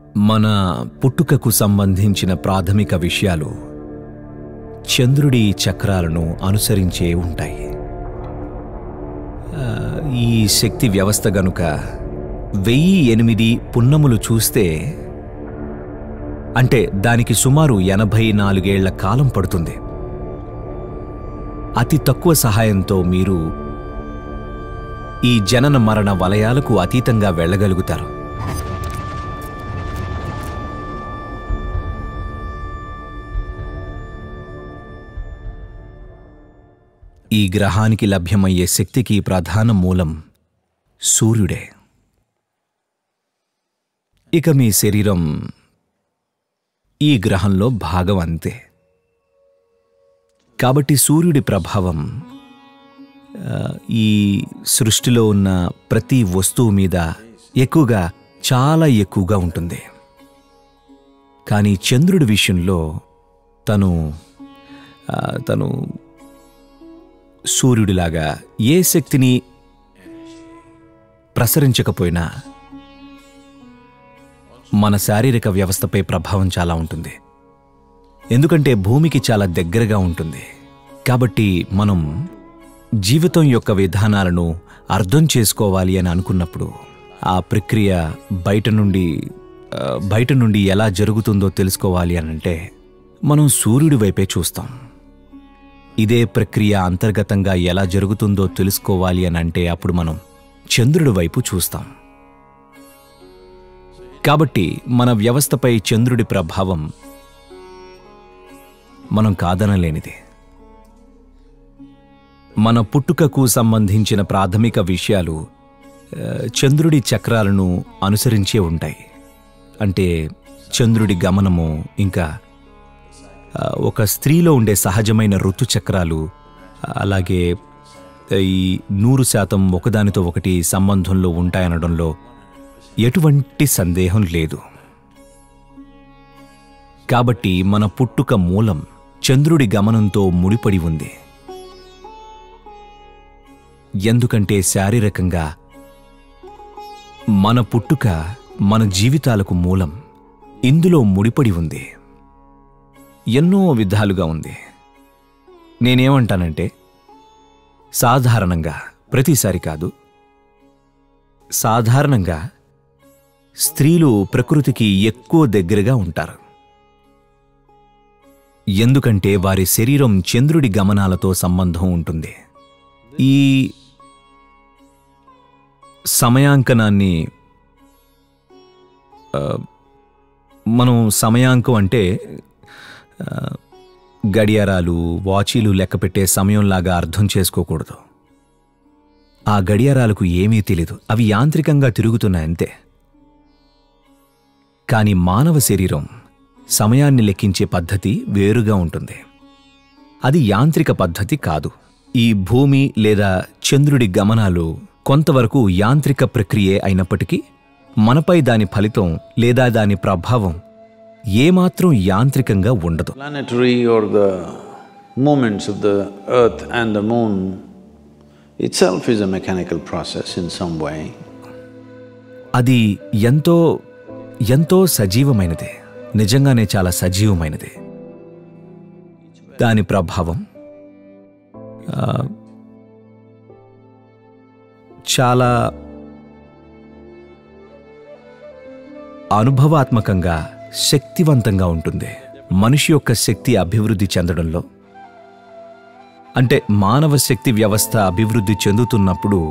మన పుట్టుకకు సంబంధించిన ప్రాథమిక విషయాలు చంద్రుడి చక్రాలను అనుసరించే ఉంటాయి ఆ, ఈ శక్తి వ్యవస్థ గనుక వెయ్యి ఎనిమిది పున్నములు చూస్తే అంటే దానికి సుమారు ఎనభై నాలుగేళ్ల కాలం పడుతుంది అతి తక్కువ సహాయంతో మీరు ఈ జనన మరణ వలయాలకు అతీతంగా వెళ్ళగలుగుతారు ఈ గ్రహానికి లభ్యమయ్యే శక్తికి ప్రధాన మూలం సూర్యుడే ఇక మీ శరీరం ఈ గ్రహంలో భాగం అంతే కాబట్టి సూర్యుడి ప్రభావం ఆ, ఈ సృష్టిలో ఉన్న ప్రతి వస్తువు మీద ఎక్కువగా చాలా ఎక్కువగా ఉంటుంది కానీ చంద్రుడి విషయంలో తను ఆ, తను సూర్యుడిలాగా ఏ శక్తిని ప్రసరించకపోయినా మన శారీరక వ్యవస్థపై ప్రభావం చాలా ఉంటుంది ఎందుకంటే భూమికి చాలా దగ్గరగా ఉంటుంది కాబట్టి మనం జీవితం యొక్క విధానాలను అర్థం చేసుకోవాలి అని అనుకున్నప్పుడు ఆ ప్రక్రియ బయట నుండి ఆ, బయట నుండి ఎలా జరుగుతుందో తెలుసుకోవాలి అని అంటే మనం సూర్యుడి వైపే చూస్తాం ఇదే ప్రక్రియ అంతర్గతంగా ఎలా జరుగుతుందో తెలుసుకోవాలి అని అంటే అప్పుడు మనం చంద్రుడి వైపు చూస్తాం కాబట్టి మన వ్యవస్థపై చంద్రుడి ప్రభావం మనం కాదనలేనిది మన పుట్టుకకు సంబంధించిన ప్రాథమిక విషయాలు ఆ, చంద్రుడి చక్రాలను అనుసరించే ఉంటాయి అంటే చంద్రుడి గమనము ఇంకా ఆ, ఒక స్త్రీలో ఉండే సహజమైన ఋతు చక్రాలు అలాగే ఈ నూరు శాతం ఒకదానితో ఒకటి సంబంధంలో ఉంటాయనడంలో ఎటువంటి సందేహం లేదు కాబట్టి మన పుట్టుక మూలం చంద్రుడి గమనంతో ముడిపడి ఉంది ఎందుకంటే శారీరకంగా మన పుట్టుక మన జీవితాలకు మూలం ఇందులో ముడిపడి ఉంది ఎన్నో విధాలుగా ఉంది నేనేమంటానంటే సాధారణంగా ప్రతిసారి కాదు సాధారణంగా స్త్రీలు ప్రకృతికి ఎక్కువ దగ్గరగా ఉంటారు ఎందుకంటే వారి శరీరం చంద్రుడి గమనాలతో సంబంధం ఉంటుంది ఈ సమయాంకనాన్ని ఆ, మనం సమయాంకం అంటే ఆ, గడియారాలు వాచీలు లెక్కపెట్టే సమయంలాగా అర్థం చేసుకోకూడదు ఆ గడియారాలకు ఏమీ తెలీదు అవి యాంత్రికంగా తిరుగుతున్నాయంతే కాని మానవ శరీరం సమయాన్ని లెక్కించే పద్ధతి వేరుగా ఉంటుంది అది యాంత్రిక పద్ధతి కాదు ఈ భూమి లేదా చంద్రుడి గమనాలు కొంతవరకు యాంత్రిక ప్రక్రియే అయినప్పటికీ మనపై దాని ఫలితం లేదా దాని ప్రభావం ఏమాత్రం యాంత్రికంగా ఉండదు Planetary or the movements of the earth and the moon itself is a mechanical process in some way. అది ఎంతో ఎంతో సజీవమైనదే నిజంగానే చాలా సజీవమైనదే దాని ప్రభావం ఆ, చాలా అనుభవాత్మకంగా శక్తివంతంగా ఉంటుంది మనిషి యొక్క శక్తి అభివృద్ధి చెందడంలో అంటే మానవ శక్తి వ్యవస్థ అభివృద్ధి చెందుతున్నప్పుడు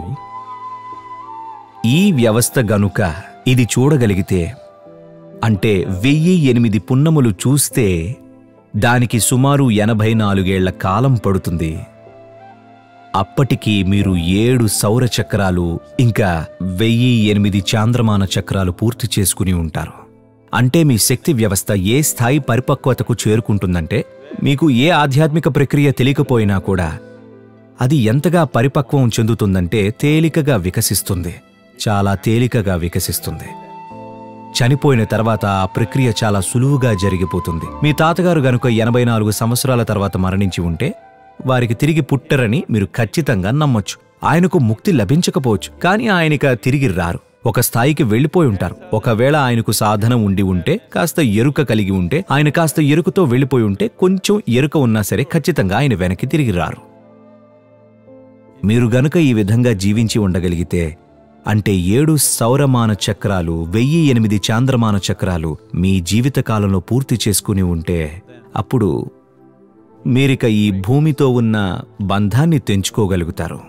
ఈ వ్యవస్థ గనుక ఇది చూడగలిగితే అంటే వెయ్యి ఎనిమిది పున్నములు చూస్తే దానికి సుమారు ఎనభై నాలుగేళ్ల కాలం పడుతుంది అప్పటికి మీరు ఏడు సౌర చక్రాలు ఇంకా వెయ్యి ఎనిమిది చాంద్రమాన చక్రాలు పూర్తి చేసుకుని ఉంటారు అంటే మీ శక్తి వ్యవస్థ ఏ స్థాయి పరిపక్వతకు చేరుకుంటుందంటే మీకు ఏ ఆధ్యాత్మిక ప్రక్రియ తెలియకపోయినా కూడా అది ఎంతగా పరిపక్వం చెందుతుందంటే తేలికగా వికసిస్తుంది చాలా తేలికగా వికసిస్తుంది చనిపోయిన తర్వాత ఆ ప్రక్రియ చాలా సులువుగా జరిగిపోతుంది మీ తాతగారు గనుక ఎనభై నాలుగు సంవత్సరాల తర్వాత మరణించి ఉంటే వారికి తిరిగి పుట్టరని మీరు ఖచ్చితంగా నమ్మొచ్చు ఆయనకు ముక్తి లభించకపోవచ్చు కానీ ఆయనక తిరిగి రారు ఒక స్థాయికి వెళ్ళిపోయి ఉంటారు ఒకవేళ ఆయనకు సాధన ఉండి ఉంటే కాస్త ఎరుక కలిగి ఉంటే ఆయన కాస్త ఎరుకతో వెళ్ళిపోయి ఉంటే కొంచెం ఎరుక ఉన్నా సరే ఖచ్చితంగా ఆయన వెనక్కి తిరిగి రారు మీరు గనుక ఈ విధంగా జీవించి ఉండగలిగితే అంటే ఏడు సౌరమాన చక్రాలు వెయ్యి ఎనిమిది చాంద్రమాన చక్రాలు మీ జీవితకాలంలో పూర్తి చేసుకుని ఉంటే అప్పుడు మీరిక ఈ భూమితో ఉన్న బంధాన్ని తెంచుకోగలుగుతారు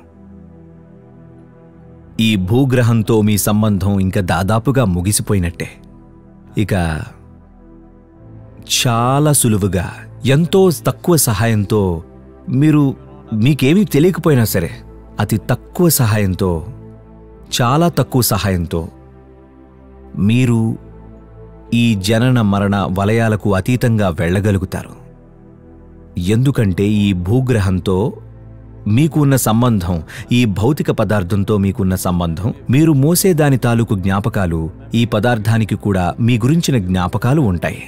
ఈ భూగ్రహంతో మీ సంబంధం ఇంకా దాదాపుగా ముగిసిపోయినట్టే ఇక చాలా సులువుగా ఎంతో తక్కువ సహాయంతో మీరు మీకేమీ తెలియకపోయినా సరే అతి తక్కువ సహాయంతో చాలా తక్కువ సహాయంతో మీరు ఈ జనన మరణ వలయాలకు అతీతంగా వెళ్ళగలుగుతారు ఎందుకంటే ఈ భూగ్రహంతో మీకు ఉన్న సంబంధం ఈ భౌతిక పదార్థంతో మీకున్న సంబంధం మీరు మోసే దాని తాలూకు జ్ఞాపకాలు ఈ పదార్థానికి కూడా మీ గురించిన జ్ఞాపకాలు ఉంటాయి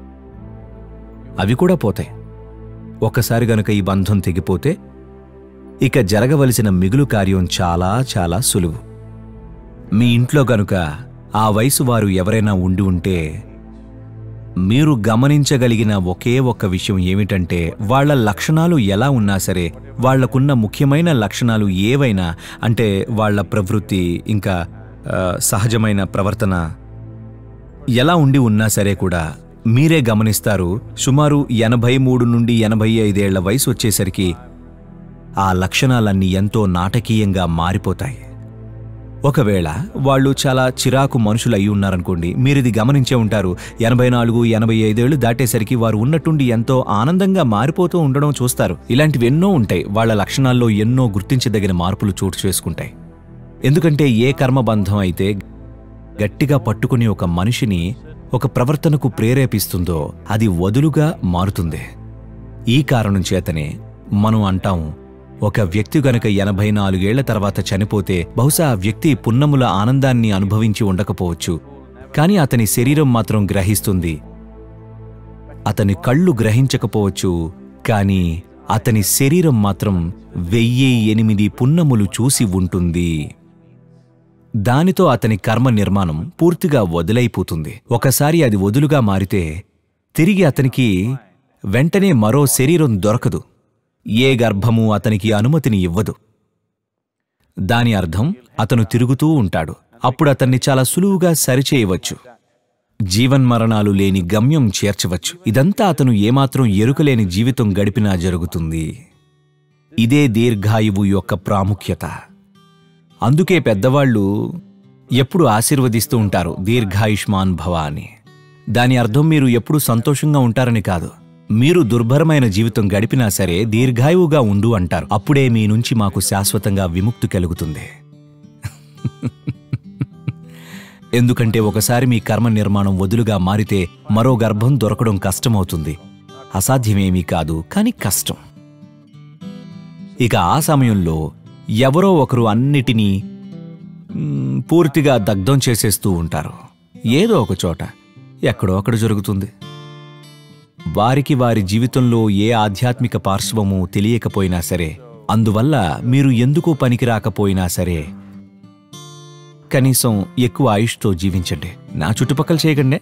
అవి కూడా పోతాయి ఒక్కసారి గనుక ఈ బంధం తెగిపోతే ఇక జరగవలసిన మిగులు కార్యం చాలా చాలా సులువు మీ ఇంట్లో గనుక ఆ వయసు వారు ఎవరైనా ఉండి ఉంటే మీరు గమనించగలిగిన ఒకే ఒక్క విషయం ఏమిటంటే వాళ్ళ లక్షణాలు ఎలా ఉన్నా సరే వాళ్లకున్న ముఖ్యమైన లక్షణాలు ఏవైనా అంటే వాళ్ళ ప్రవృత్తి ఇంకా ఆ, సహజమైన ప్రవర్తన ఎలా ఉండి ఉన్నా సరే కూడా మీరే గమనిస్తారు సుమారు ఎనభై మూడు నుండి ఎనభై ఐదేళ్ల వయసు వచ్చేసరికి ఆ లక్షణాలన్నీ ఎంతో నాటకీయంగా మారిపోతాయి ఒకవేళ వాళ్ళు చాలా చిరాకు మనుషులు అయి ఉన్నారనుకోండి మీరిది గమనించే ఉంటారు ఎనభై నాలుగు ఎనభై ఐదేళ్లు దాటేసరికి వారు ఉన్నట్టుండి ఎంతో ఆనందంగా మారిపోతూ ఉండడం చూస్తారు ఇలాంటివి ఎన్నో ఉంటాయి వాళ్ళ లక్షణాల్లో ఎన్నో గుర్తించదగిన మార్పులు చోటు చేసుకుంటాయి ఎందుకంటే ఏ కర్మబంధం అయితే గట్టిగా పట్టుకుని ఒక మనిషిని ఒక ప్రవర్తనకు ప్రేరేపిస్తుందో అది వదులుగా మారుతుంది ఈ కారణం చేతనే మనం అంటాం ఒక వ్యక్తి గనుక ఎనభై నాలుగేళ్ల తర్వాత చనిపోతే బహుశా ఆ వ్యక్తి పున్నముల ఆనందాన్ని అనుభవించి ఉండకపోవచ్చు కాని అతని శరీరం మాత్రం గ్రహిస్తుంది అతని కళ్ళు గ్రహించకపోవచ్చు కాని అతని శరీరం మాత్రం వెయ్యి ఎనిమిది పున్నములు చూసి ఉంటుంది దానితో అతని కర్మ నిర్మాణం పూర్తిగా వదిలైపోతుంది ఒకసారి అది వదులుగా మారితే తిరిగి అతనికి వెంటనే మరో శరీరం దొరకదు ఏ గర్భము అతనికి అనుమతిని ఇవ్వదు దాని అర్థం అతను తిరుగుతూ ఉంటాడు అప్పుడు అతన్ని చాలా సులువుగా సరిచేయవచ్చు జీవన్మరణాలు లేని గమ్యం చేర్చవచ్చు ఇదంతా అతను ఏమాత్రం ఎరుకలేని జీవితం గడిపినా జరుగుతుంది ఇదే దీర్ఘాయువు యొక్క ప్రాముఖ్యత అందుకే పెద్దవాళ్ళు ఎప్పుడు ఆశీర్వదిస్తూ ఉంటారు దీర్ఘాయుష్మాన్ భవ అని దాని అర్థం మీరు ఎప్పుడు సంతోషంగా ఉంటారని కాదు మీరు దుర్భరమైన జీవితం గడిపినా సరే దీర్ఘాయువుగా ఉండు అంటారు అప్పుడే మీ నుంచి మాకు శాశ్వతంగా విముక్తి కలుగుతుంది ఎందుకంటే ఒకసారి మీ కర్మ నిర్మాణం వదులుగా మారితే మరో గర్భం దొరకడం కష్టమవుతుంది అసాధ్యమేమీ కాదు కానీ కష్టం ఇక ఆ సమయంలో ఎవరో ఒకరు అన్నిటినీ మ్, పూర్తిగా దగ్ధం చేసేస్తూ ఉంటారు ఏదో ఒక చోట ఎక్కడో అక్కడ జరుగుతుంది వారికి వారి జీవితంలో ఏ ఆధ్యాత్మిక పార్శ్వము తెలియకపోయినా సరే అందువల్ల మీరు ఎందుకు పనికి రాకపోయినా సరే కనీసం ఎక్కువ ఆయుష్తో జీవించండి నా చుట్టుపక్కల చేయకండి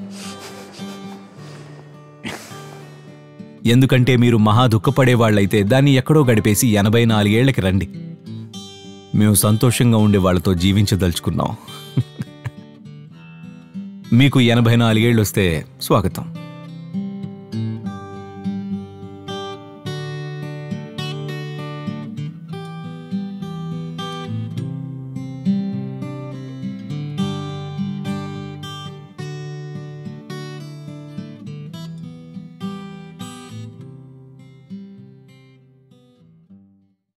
ఎందుకంటే మీరు మహా దుఃఖపడేవాళ్ళైతే దాన్ని ఎక్కడో గడిపేసి ఎనభై నాలుగేళ్లకి రండి మేము సంతోషంగా ఉండే వాళ్ళతో జీవించదలుచుకున్నాం మీకు ఎనభై నాలుగేళ్ళు వస్తే స్వాగతం